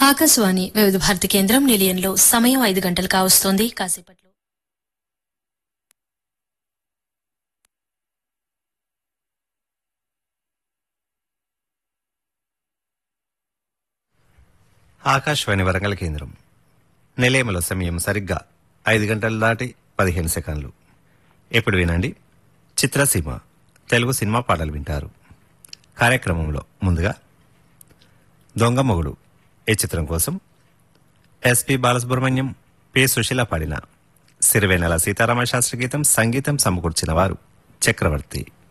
ఆకాశవాణి వివిధ భారతి కేంద్రం నిలయంలో సమయం ఐదు గంటలు కావస్తోంది కాసేపట్లో ఆకాశవాణి వరంగల్ కేంద్రం నిలయముల సమయం సరిగ్గా ఐదు గంటలు దాటి పదిహేను సెకండ్లు ఇప్పుడు వినండి చిత్రసీమ తెలుగు సినిమా పాటలు వింటారు కార్యక్రమంలో ముందుగా దొంగ మొగుడు ఈ చిత్రం కోసం ఎస్పి బాలసుబ్రహ్మణ్యం పి సుశీల పాడిన సిరివేనెల సీతారామ శాస్త్రి గీతం సంగీతం సమకూర్చిన వారు చక్రవర్తి